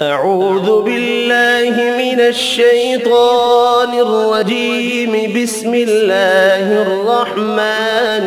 أعوذ بالله من الشيطان الرجيم بسم الله الرحمن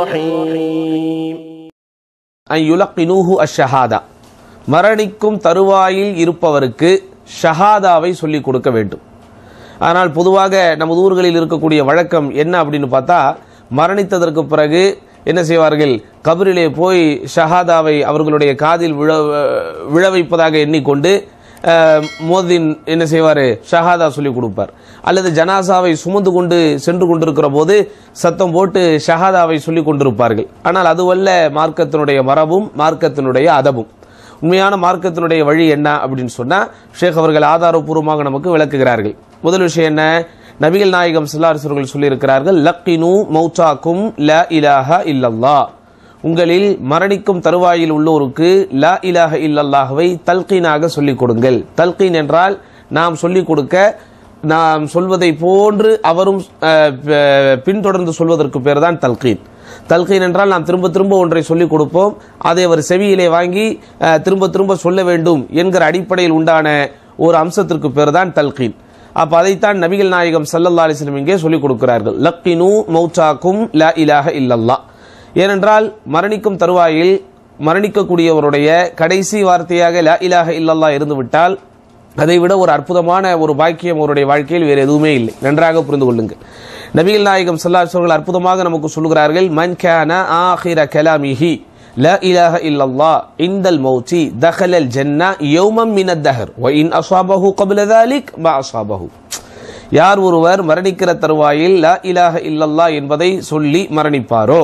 الرحيم யுலக்கினூஹு அஷஹாதா மரணிக்கும் தருவாயில் இருப்பவருக்கு ஷஹாதாவை சொல்லிக் கொடுக்க வேண்டும் ஆனால் பொதுவாக நமது ஊர்களில் இருக்கக்கூடிய வழக்கம் என்ன அப்படின்னு பார்த்தா மரணித்ததற்கு பிறகு என்ன செய்வார்கள் கபரிலே போய் ஷஹாதாவை அவர்களுடைய காதில் விழ விழ வைப்பதாக எண்ணிக்கொண்டு அஹ், மோதின் என்ன செய்வார் ஷஹாதா சொல்லி கொடுப்பார் அல்லது ஜனாசாவை சுமந்து கொண்டு சென்று கொண்டிருக்கிற போது சத்தம் போட்டு ஷஹாதாவை சொல்லி கொண்டிருப்பார்கள் ஆனால் அதுவல்ல மார்க்கத்தினுடைய மரபும் மார்க்கத்தினுடைய அதபும் உண்மையான மார்க்கத்தினுடைய வழி என்ன அப்படின்னு சொன்னா ஷேக் அவர்கள் ஆதாரபூர்வமாக நமக்கு விளக்குகிறார்கள் முதல் விஷயம் என்ன நபிகள் நாயகம் சில்லாரசர்கள் சொல்லியிருக்கிறார்கள் லக்கினு மௌச்சாக்கும் ல இலாஹ இல்லல்லா உங்களில் மரணிக்கும் தருவாயில் உள்ளோருக்கு லா இலாஹ இல்லல்லாஹவை தல்கீனாக சொல்லிக் கொடுங்கள் தல்கீன் என்றால் நாம் சொல்லிக் கொடுக்க நாம் சொல்வதை போன்று அவரும் அஹ், ப- பின்தொடர்ந்து சொல்வதற்கு பேர் தான் தல்கீன் தல்கீன் என்றால் நாம் திரும்ப திரும்ப ஒன்றை சொல்லிக் கொடுப்போம் அதை அவர் செவியிலே வாங்கி அஹ், திரும்ப திரும்ப சொல்ல வேண்டும் என்கிற அடிப்படையில் உண்டான ஒரு அம்சத்திற்கு பேர் தான் தல்கீன் அப்ப அதைத்தான் நபிகள் நாயகம் ஸல்லல்லாஹு அலைஹி வஸல்லம் இங்கே சொல்லிக் கொடுக்கிறார்கள் லக்கினு மௌச்சாக்கும் லா இலாஹ இல்லல்லா ஏனென்றால் மரணிக்கும் தருவாயில் மரணிக்கக்கூடியவருடைய கடைசி வார்த்தையாக லா இலாஹ இல்லல்லா இருந்து விட்டால் அதை விட ஒரு அற்புதமான ஒரு பாக்கியம் அவருடைய வாழ்க்கையில் வேறு எதுவுமே இல்லை நன்றாக புரிந்து கொள்ளுங்கள் நபிகள் நாயகம் ஸல்லல்லாஹு அலைஹி அவர்கள் அற்புதமாக நமக்கு சொல்கிறார்கள் மன் கான ஆஹிர கலாமிஹி لا إله إلا الله عند الموت دخل الجنة يوما من الدهر وإن أصابه قبل ذلك ما أصابه யார் ஒருவர் மரணிக்கிற தருவாயில் லா இலாஹ இல்லல்லா என்பதை சொல்லி மரணிப்பாரோ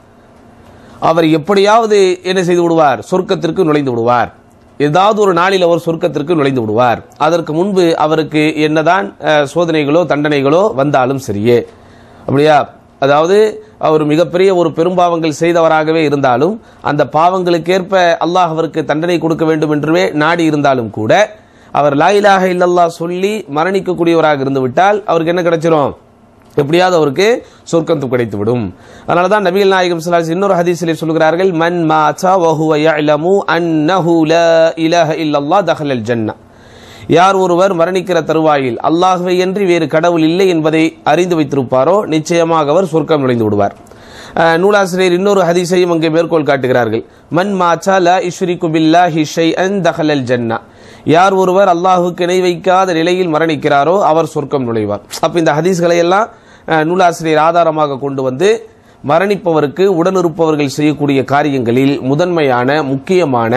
அவர் எப்படியாவது என்ன செய்து விடுவார் சொர்க்கத்திற்கு நுழைந்து விடுவார் ஏதாவது ஒரு நாளில் அவர் சொர்க்கத்திற்கு நுழைந்து விடுவார் அதற்கு முன்பு அவருக்கு என்னதான் அஹ், சோதனைகளோ தண்டனைகளோ வந்தாலும் சரியே அப்படியா அதாவது அவர் மிகப்பெரிய ஒரு பெரும்பாவங்கள் செய்தவராகவே இருந்தாலும் அந்த பாவங்களுக்கேற்ப அல்லாஹ் அவருக்கு தண்டனை கொடுக்க வேண்டும் என்றுவே நாடி இருந்தாலும் கூட அவர் லா இலாஹ இல்லல்லாஹ் சொல்லி மரணிக்கக்கூடியவராக இருந்து விட்டால் அவருக்கு என்ன கிடைச்சிரும் எப்படியாவது அவருக்கு சொர்க்கம் கிடைத்து விடும் அதனால தான் நபிகள் நாயகம் ஸல்லல்லாஹு அலைஹி வஸல்லம் இன்னொரு ஹதீஸிலே சொல்கிறார்கள் மன் மாதா வஹுவ யஅலமு அன்னஹு லா இலாஹ இல்லல்லாஹ் தஹலல் ஜன்னah யார் ஒருவர் மரணிக்கிற தருவாயில் அல்லாஹ்வை என்று வேறு கடவுள் இல்லை என்பதை அறிந்து வைத்திருப்பாரோ நிச்சயமாக அவர் சொர்க்கம் நுழைந்து விடுவார் அஹ், நூலாசிரியர் இன்னொரு ஹதீஸையும் அங்கே மேற்கோள் காட்டுகிறார்கள் மன் மாச்சா லா இஷ்ரிகு பில்லாஹி ஷைஅன் தஹலல் ஜன்னா யார் ஒருவர் அல்லாஹுக்கு இணை வைக்காத நிலையில் மரணிக்கிறாரோ அவர் சொர்க்கம் நுழைவார் அப்ப இந்த ஹதீஸ்களை எல்லாம் அஹ், நூலாசிரியர் ஆதாரமாக கொண்டு வந்து மரணிப்பவருக்கு உடனிருப்பவர்கள் செய்யக்கூடிய காரியங்களில் முதன்மையான முக்கியமான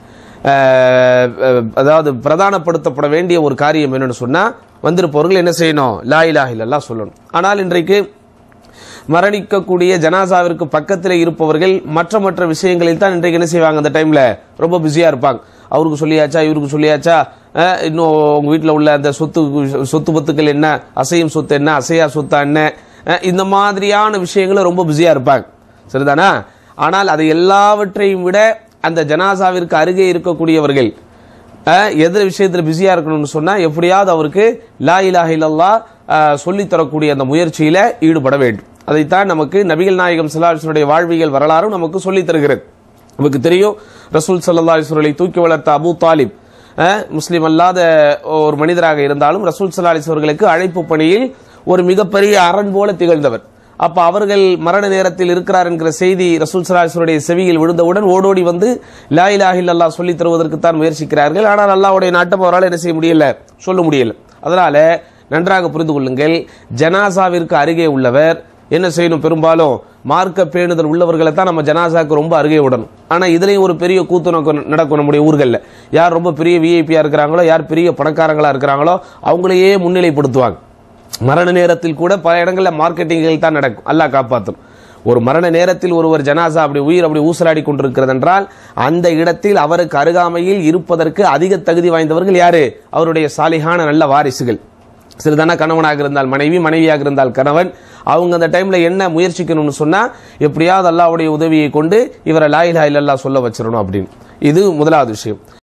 அஹ், அஹ், அதாவது பிரதானப்படுத்தப்பட வேண்டிய ஒரு காரியம் என்னன்னு சொன்னா வந்திருப்பவர்கள் என்ன செய்யணும் லா இலாஹ இல்லல்லாஹ் சொல்லணும் ஆனால் இன்றைக்கு மரணிக்கக்கூடிய ஜனாசாவிற்கு பக்கத்தில் இருப்பவர்கள் மற்ற மற்ற விஷயங்களில் தான் இன்றைக்கு என்ன செய்வாங்க அந்த டைம்ல ரொம்ப பிஸியா இருப்பாங்க அவருக்கு சொல்லியாச்சா இவருக்கு சொல்லியாச்சா அஹ், இன்னும் உங்க வீட்டில் உள்ள அந்த சொத்து சொத்து பத்துக்கள் என்ன அசையும் சொத்து என்ன அசையா சொத்தா என்ன அஹ், இந்த மாதிரியான விஷயங்களும் ரொம்ப பிஸியா இருப்பாங்க சரிதானா ஆனால் அதை எல்லாவற்றையும் விட அந்த ஜனாசாவிற்கு அருகே இருக்கக்கூடியவர்கள் அஹ், எது விஷயத்துல பிஸியா இருக்கணும்னு சொன்னா எப்படியாவது அவருக்கு லா இலாஹ இல்லல்லாஹ் அஹ், சொல்லித் தரக்கூடிய அந்த முயற்சியில ஈடுபட வேண்டும் அதைத்தான் நமக்கு நபிகள் நாயகம் சல்லாஹனுடைய வாழ்வியல் வரலாறும் நமக்கு சொல்லித் தருகிறது நமக்கு தெரியும் ரசூல் சல்லா அலிஸ்வர்களை தூக்கி வளர்த்த அபூ தாலிப் அஹ், முஸ்லிம் அல்லாத ஒரு மனிதராக இருந்தாலும் ரசூல் சல்லா அலிஸ்வர்களுக்கு அழைப்பு பணியில் ஒரு மிகப்பெரிய அரண் போல திகழ்ந்தவர் அப்ப அவர்கள் மரண நேரத்தில் இருக்கிறார் என்கிற செய்தி ரசூல் சலாஹுடைய செவியில் விழுந்தவுடன் ஓடோடி வந்து லா இலாஹ இல்லல்லாஹ் சொல்லித் தருவதற்கு தான் முயற்சிக்கிறார்கள் ஆனால் அல்லாஹ்வுடைய நாட்டம் அவரால் என்ன செய்ய முடியல சொல்ல முடியல அதனால நன்றாக புரிந்து கொள்ளுங்கள் ஜனாசாவிற்கு அருகே உள்ளவர் என்ன செய்யணும் பெரும்பாலும் மார்க்க பேணுதல் உள்ளவர்களை தான் நம்ம ஜனாசாக்கு ரொம்ப அருகே விடணும் ஆனா இதுலயும் ஒரு பெரிய கூத்து நோக்கம் நடக்கும் நம்முடைய ஊர்கள்ல யார் ரொம்ப பெரிய விஐபியா இருக்கிறாங்களோ யார் பெரிய பணக்காரங்களா இருக்கிறாங்களோ அவங்களையே முன்னிலைப்படுத்துவாங்க மரண நேரத்தில் கூட பல இடங்கள்ல மார்க்கெட்டிங்கள் தான் நடக்கும் அல்லாஹ் காப்பாற்றும் ஒரு மரண நேரத்தில் ஒருவர் ஜனாசா அப்படி உயிர் அப்படி ஊசலாடி கொண்டிருக்கிறது என்றால் அந்த இடத்தில் அவருக்கு அருகாமையில் இருப்பதற்கு அதிக தகுதி வாய்ந்தவர்கள் யாரு அவருடைய சாலிகான நல்ல வாரிசுகள் சிறிதான கணவனாக இருந்தால் மனைவி மனைவியாக இருந்தால் கணவன் அவங்க அந்த டைம்ல என்ன முயற்சிக்கணும்னு சொன்னா எப்படியாவது அல்லாஹ்வுடைய உதவியை கொண்டு இவரை லாயிலா இல்லல்லா சொல்ல வச்சிடணும் அப்படின்னு இது முதலாவது விஷயம்